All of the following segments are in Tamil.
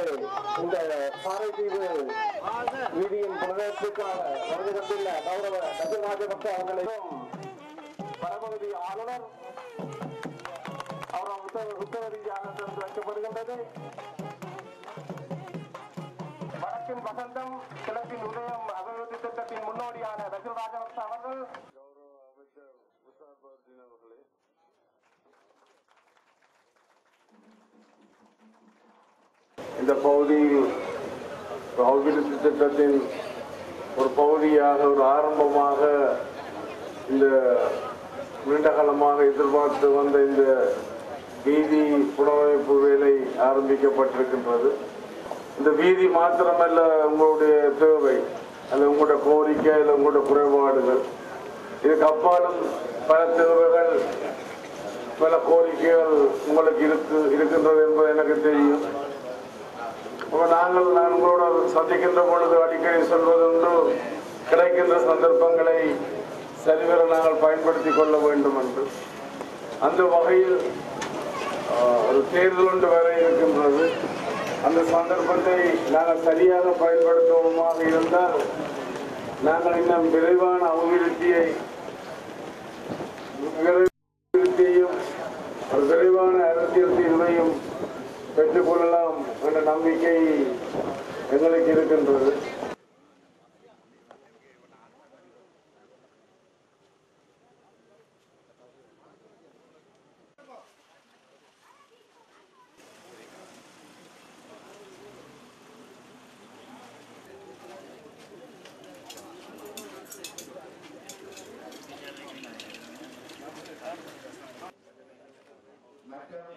இந்த பாறைதீவு வீதியின் பிரதேசத்துக்காக வருகை தந்துள்ள கௌரவ நஜல் ராஜபக்ச அவர்களையும் வடபகுதி ஆளுநர் அவரால் உத்தரவு உத்தரவீதியாக திறந்து வைக்கப்படுகின்றது வடக்கின் வசந்தம் கிழக்கின் உதயம் அபிவிருத்தி திட்டத்தின் முன்னோடியான நஜல் ராஜபக்ச அவர்கள் கௌரவ அமைச்சர் உஷார் பர்தீன் அவர்களே இந்த பகுதியில் அபிவிருத்தி திட்டத்தின் ஒரு பகுதியாக ஒரு ஆரம்பமாக இந்த நீண்டகாலமாக எதிர்பார்த்து வந்த இந்த வீதி புனரமைப்பு வேலை ஆரம்பிக்கப்பட்டிருக்கின்றது இந்த வீதி மாத்திரமல்ல உங்களுடைய தேவை அல்ல உங்களுடைய கோரிக்கை அல்ல உங்களுடைய குறைபாடுகள் இதுக்கு அப்பாலும் பல தேவைகள் பல கோரிக்கைகள் உங்களுக்கு இருக்கு இருக்கின்றது என்பது எனக்கு தெரியும் அப்ப நாங்கள் நான் உங்களோட சந்திக்கின்ற பொழுது அடிக்கடி சொல்வதுண்டு கிடைக்கின்ற சந்தர்ப்பங்களை சரிவர நாங்கள் பயன்படுத்திக் கொள்ள வேண்டும் என்று அந்த வகையில் ஆஹ், ஒரு தேர்தல் ஒன்று வர இருக்கின்றது அந்த சந்தர்ப்பத்தை நாங்கள் சரியாக பயன்படுத்துவோமாக இருந்தால் நாங்கள் இன்னும் விரைவான அபிவிருத்தியை விரைவான ஒரு விரைவான அரசியல் தீர்வையும் பெற்றுக்கொள்ளலாம் என்ற நம்பிக்கை எங்களுக்கு இருக்கின்றது மற்றும்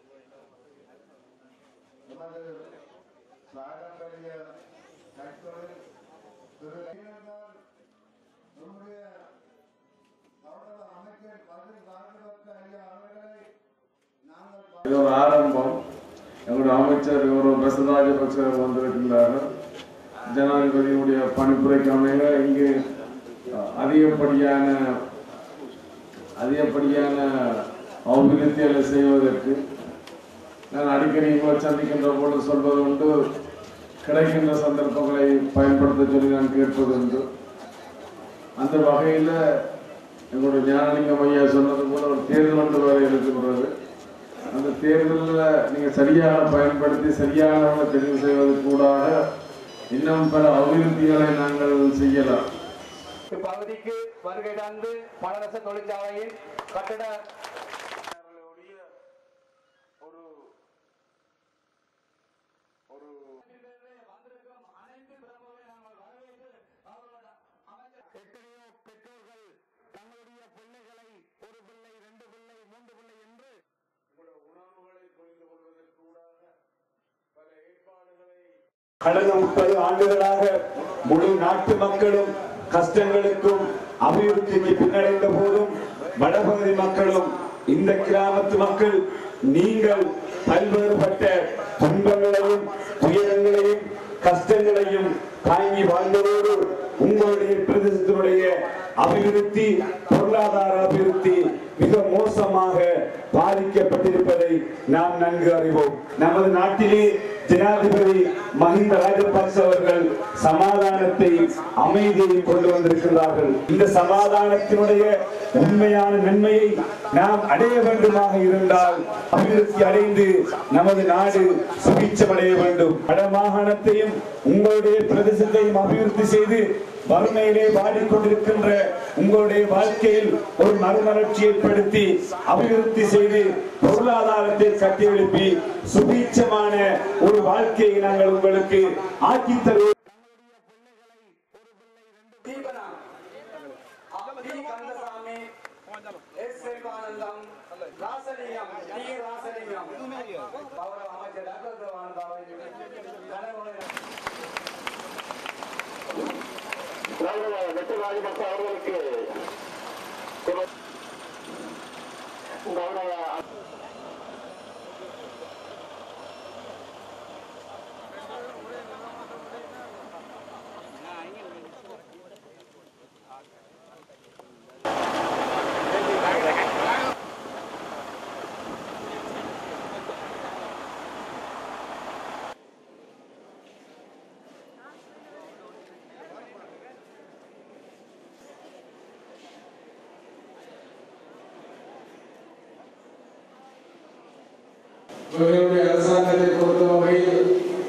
நமது பாரம்பரிய கற்றொழில் திரு லட்சுமணன் நம்முடைய கௌரவ அமைச்சர் பதில் ராஜபக்த ஐயா அவர்களை நாங்கள் இது ஒரு ஆரம்பம் எங்களுடைய அமைச்சர் கௌரவ பசராஜபக்ச வந்திருக்கின்றார்கள் ஜனாதிபதியுடைய பணிப்புரைக்கு அமைய இங்கு அஹ், அதிகப்படியான அதிகப்படியான அபிவிருத்திகளை செய்வதற்கு நான் அடிக்கடி உங்களை சந்திக்கின்ற பொழுது சொல்வது உண்டு கிடைக்கின்ற சந்தர்ப்பங்களை பயன்படுத்த சொல்லி நான் கேட்பது உண்டு அந்த வகையில் எங்களுடைய ஞானலிங்கம் ஐயா சொன்னது போல ஒரு தேர்தல் ஒன்று வர இருக்கின்றது அந்த தேர்தலில் நீங்கள் சரியாக பயன்படுத்தி சரியானவங்களை தெரிவு செய்வது கூடாக இன்னும் பல அபிவிருத்திகளை நாங்கள் செய்யலாம் இப்பகுதிக்கு வருகை தந்து பலரச தொழிற்சாலையின் கட்டட அவர்களுடைய ஒரு ஒரு எத்தனையோ பெற்றோர்கள் தங்களுடைய பிள்ளைகளை ஒரு பிள்ளை ரெண்டு பிள்ளை மூன்று பிள்ளை என்று உங்களுடைய உணர்வுகளை புரிந்து கொள்வதற்கூடாக பல ஏற்பாடுகளை கடந்த முப்பது ஆண்டுகளாக முழு நாட்டு மக்களும் கஷ்டங்களுக்கும் அபிவிருத்திக்கு பின்னடைந்த போதும் வடபகுதி மக்களும் இந்த கிராமத்து மக்கள் நீங்கள் பல்வேறுபட்ட துன்பங்களையும் துயரங்களையும் கஷ்டங்களையும் தாங்கி வாழ்ந்ததோடு உங்களுடைய பிரதேசத்தினுடைய அபிவிருத்தி பொருளாதார அபிவிருத்தி மிக மோசமாக பாதிக்கப்பட்டிருப்பதை நாம் நன்கு அறிவோம் நமது நாட்டிலே ஜனாதிபதி மஹிந்த ராஜபக்ச அவர்கள் சமாதானத்தை அமைதியை கொண்டு வந்திருக்கிறார்கள் இந்த சமாதானத்தினுடைய உண்மையான நன்மையை நாம் அடைய வேண்டுமாக இருந்தால் அபிவிருத்தி அடைந்து நமது நாடு சுபிச்சமடைய வேண்டும் வடமாகாணத்தையும் உங்களுடைய பிரதேசத்தையும் அபிவிருத்தி செய்து வறுமையிலே வாடிக்கொண்டிருக்கின்ற உங்களுடைய வாழ்க்கையில் ஒரு மறுமலர்ச்சி ஏற்படுத்தி அபிவிருத்தி செய்து பொருளாதாரத்தை கட்டியெழுப்பி சுபீட்சமான ஒரு வாழ்க்கையை நாங்கள் உங்களுக்கு ஆக்கித் தருவோம் Deepana T Kandasamy S Selvanandam Rasalingam T Rasalingam கௌரவ அமைச்சர் டாக்டர் தேவானந்தா கௌரவ வெற்றி ராஜபக்ச அவர்களுக்கு கௌரவ இவர்களுடைய அரசாங்கத்தை பொறுத்த வகையில்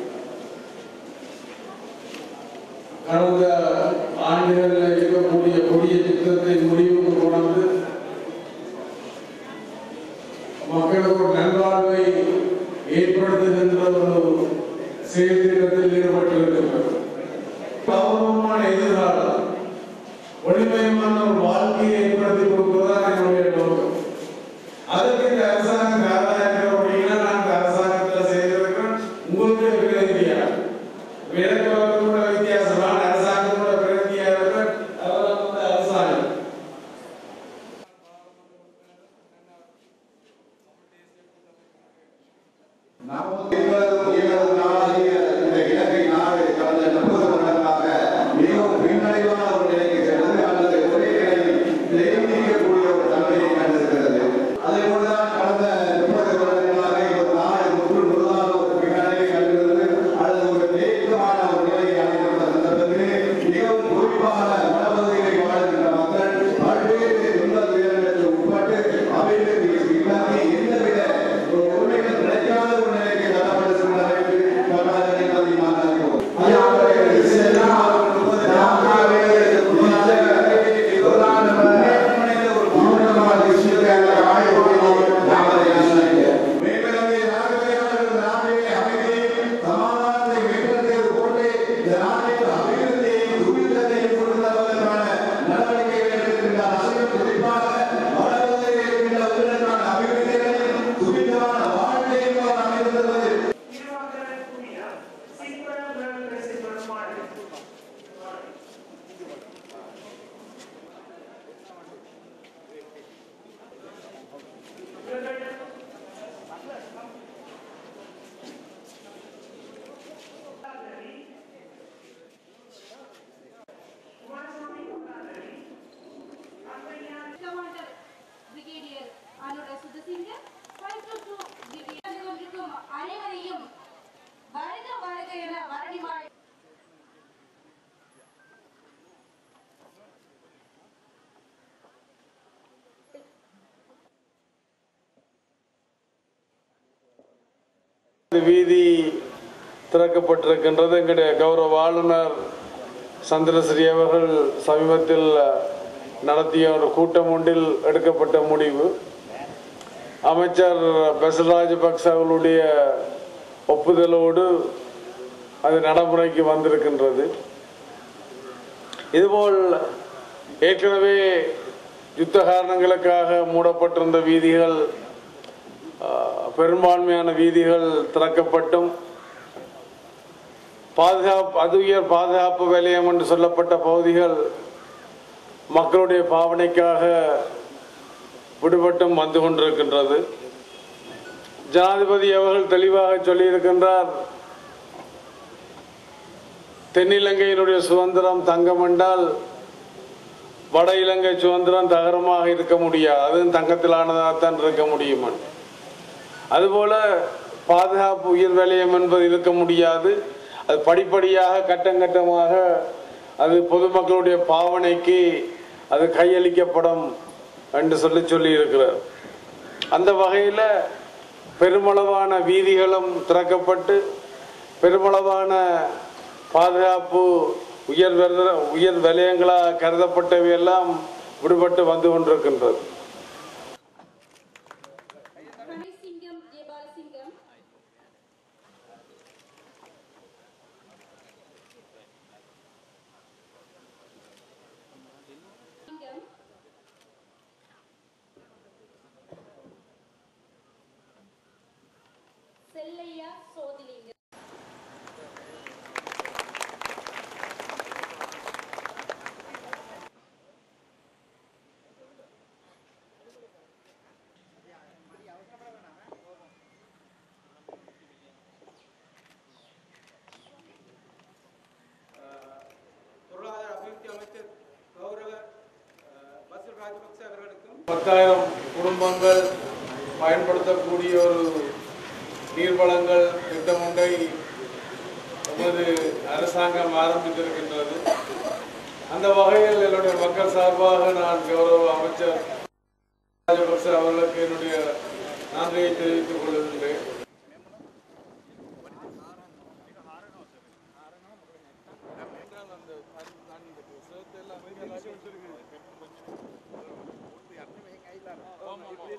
கடந்த ஆண்டுகளில் இருக்கக்கூடிய கொடிய திட்டத்தை முடிவுக்கு கொண்டு மக்களுக்கு ஒரு நல்வாழ்வை ஏற்படுத்துகின்ற ஒரு செயல் திட்டத்தில் ஈடுபட்டிருக்கின்றனர் கௌரவமான எதிர்காலம் ஒளிமயமான ஒரு வாழ்க்கையை ஏற்படுத்தி கொடுப்பதுதான் என்னுடைய நோக்கம் அதுக்கு இந்த அரசாங்கம் தயாரா இருக்கிறோம் அப்படின்னா நான் இந்த அரசாங்கத்தில் செய்திருக்கிறேன் உங்களுக்கு பிரதிநிதியா எனக்கு கூட வித்தியாசமான அரசாங்கத்தோட பிரதிநிதியா இருக்கிறேன் அதெல்லாம் வந்து அரசாங்கம் நாற்பத்தி ஏழாவது நாளாகிய இந்த இலங்கை நாடு கடந்த முப்பது வருடங்களாக மிகவும் பின்னடைவான ஒரு நிலைக்கு சென்றது அல்லது ஒரே நிலையில் நிலைநிற்கக்கூடிய ஒரு தன்மையை கண்டிருக்கிறது அதே போலதான் கடந்த முப்பது வருடங்களாக ஒரு நாடு முற்று முழுதாக ஒரு பின்னடைவை கண்டிருந்தது அல்லது ஒரு தேக்கமான ஒரு நிலையை அடைந்துள்ள சந்தர்ப்பத்திலே மிகவும் குறிப்பான வடபகுதிகளை வாழ்கின்ற மக்கள் பல்வேறு துன்ப துயரங்களுக்கு உட்பட்டு அவைகளுக்கு இல்லாத எந்தவித ஒரு உரிமைகள் கிடைக்காத ஒரு நிலைக்கு தள்ளப்படுகின்றனர் என்று கர்நாடக பதிவாக commander brigadier Anura Sudasinghe five two two கொண்டிருக்கும் அனைவரையும் வருக வருக என வரணிவாய் இந்த வீதி திறக்கப்பட்டிருக்கின்றது எங்களுடைய கௌரவ ஆளுநர் சந்திரஸ்ரீ அவர்கள் சமீபத்தில் நடத்திய ஒரு கூட்டம் ஒன்றில் எடுக்கப்பட்ட முடிவு அமைச்சர் பசில் ராஜபக்ச அவர்களுடைய ஒப்புதலோடு அது நடைமுறைக்கு வந்திருக்கின்றது இதுபோல் ஏற்கனவே யுத்த காரணங்களுக்காக மூடப்பட்டிருந்த வீதிகள் ஆஹ், பெரும்பான்மையான வீதிகள் திறக்கப்பட்டும் பாதுகாப்பு அது உயர் பாதுகாப்பு வலயம் என்று சொல்லப்பட்ட பகுதிகள் மக்களுடைய பாவனைக்காக விடுபட்டும் வந்து கொண்டிருக்கின்றது ஜனாதிபதி அவர்கள் தெளிவாக சொல்லியிருக்கின்றார் தென்னிலங்கையினுடைய சுதந்திரம் தங்கம் என்றால் வட இலங்கை சுதந்திரம் தகரமாக இருக்க முடியாது அதுவும் தங்கத்திலானதாகத்தான் இருக்க முடியும் அதுபோல பாதுகாப்பு உயிர் வலயம் என்பது இருக்க முடியாது அது படிப்படியாக கட்டம் கட்டமாக அது பொதுமக்களுடைய பாவனைக்கு அது கையளிக்கப்படும் என்று சொல்லி சொல்லி இருக்கிறார் அந்த வகையில் பெருமளவான வீதிகளும் திறக்கப்பட்டு பெருமளவான பாதுகாப்பு உயர் வர- உயர் வலயங்களாக கருதப்பட்டவையெல்லாம் விடுபட்டு வந்து கொண்டிருக்கின்றது சிங்கம் ஜெயபாலசிங்கம் சிங்கம் செல்லையா சோதிலிங்கம் பொருளாதார அபிவிருத்தி அமைச்சர் கௌரவ அஹ், பசில் ராஜபக்ச அவர்களுக்கும் பத்தாயிரம் குடும்பங்கள் பயன்படுத்தக்கூடிய ஒரு நீர்வளங்கள் திட்டம் ஒன்றை நமது அரசாங்கம் ஆரம்பித்திருக்கின்றது அந்த வகையில் என்னுடைய மக்கள் சார்பாக நான் கௌரவ அமைச்சர் ராஜபக்ச அவர்களுக்கு என்னுடைய நன்றியை தெரிவித்துக் கொள்கின்றேன்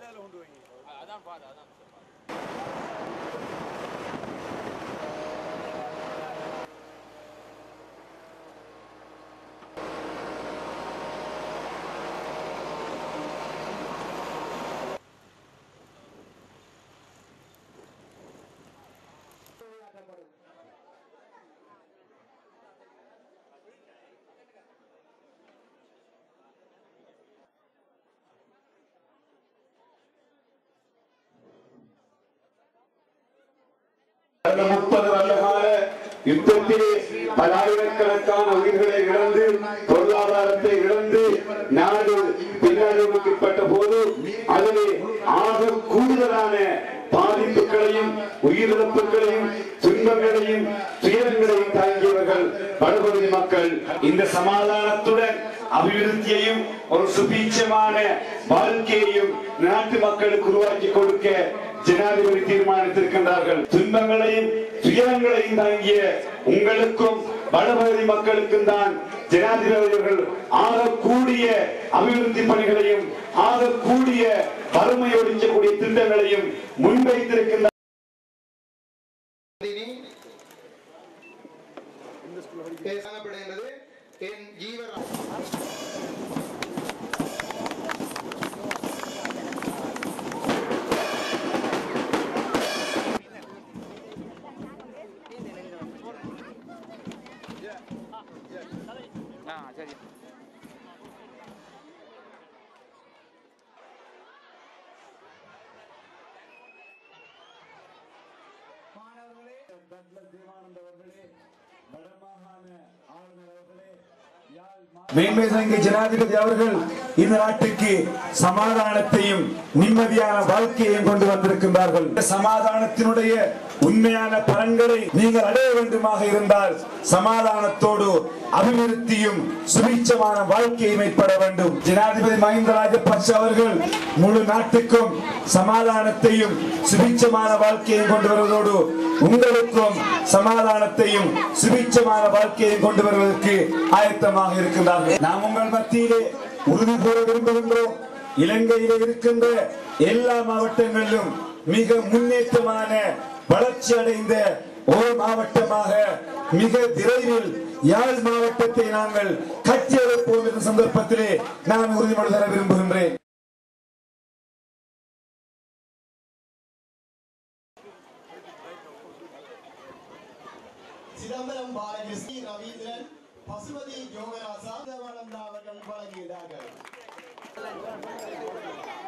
கடந்த முப்பது வருடகால யுத்தத்திலே பலாயிரக்கணக்கான உயிர்களை இழந்து பொருளாதாரத்தை இழந்து நாடு பின்னடைவுக்குட்பட்ட போது அதிலே ஆக கூடுதலான பாதிப்புகளையும் உயிரிழப்புகளையும் துன்பங்களையும் துயரங்களையும் தாங்கியவர்கள் வடபகுதி மக்கள் இந்த சமாதானத்துடன் அபிவிருத்தியையும் ஒரு சுபீட்சமான வாழ்க்கையையும் நாட்டு மக்களுக்கு உருவாக்கி கொடுக்க ஜனாதிபதி தீர்மானித்திருக்கின்றார்கள் துன்பங்களையும் துயரங்களையும் தாங்கிய உங்களுக்கும் வடபகுதி மக்களுக்கும் தான் ஜனாதிபதிகள் ஆக கூடிய அபிவிருத்தி பணிகளையும் ஆக கூடிய வறுமை ஒழிக்கக்கூடிய திட்டங்களையும் முன்வைத்திருக்கின்ற பேசப்படுகின்றது என் ஜீவ மேன்மை தங்கி ஜனாதிபதி அவர்கள் இந்த நாட்டுக்கு சமாதானத்தையும் நிம்மதியான வாழ்க்கையையும் கொண்டு வந்திருக்கின்றார்கள் இந்த சமாதானத்தினுடைய உண்மையான பலன்களை நீங்கள் அடைய வேண்டுமாக இருந்தால் சமாதானத்தோடு அபிவிருத்தியும் சுபீட்சமான வாழ்க்கையை மேற்பட வேண்டும் ஜனாதிபதி மஹிந்த ராஜபக்ஷ அவர்கள் முழு நாட்டுக்கும் சமாதானத்தையும் சுபீட்சமான வாழ்க்கையை கொண்டு வருவதோடு உங்களுக்கும் சமாதானத்தையும் சுபீட்சமான வாழ்க்கையை கொண்டு வருவதற்கு ஆயத்தமாக இருக்கின்றார்கள் நாம் உங்கள் மத்தியிலே உறுதி கூற விரும்புகின்றோம் இலங்கையிலே இருக்கின்ற எல்லா மாவட்டங்களிலும் மிக முன்னேற்றமான வளர்ச்சி அடைந்த ஒரு மாவட்டமாக மிக விரைவில் யாழ் மாவட்டத்தை நாங்கள் கட்டியெழுப்போம் என்ற சந்தர்ப்பத்திலே நான் உறுதிமொழி தர விரும்புகின்றேன் சிதம்பரம் பாலகிருஷ்ணி ரவீந்திரன் பசுபதி யோகராசா தேவானந்தா அவர்கள் வழங்குகிறார்கள்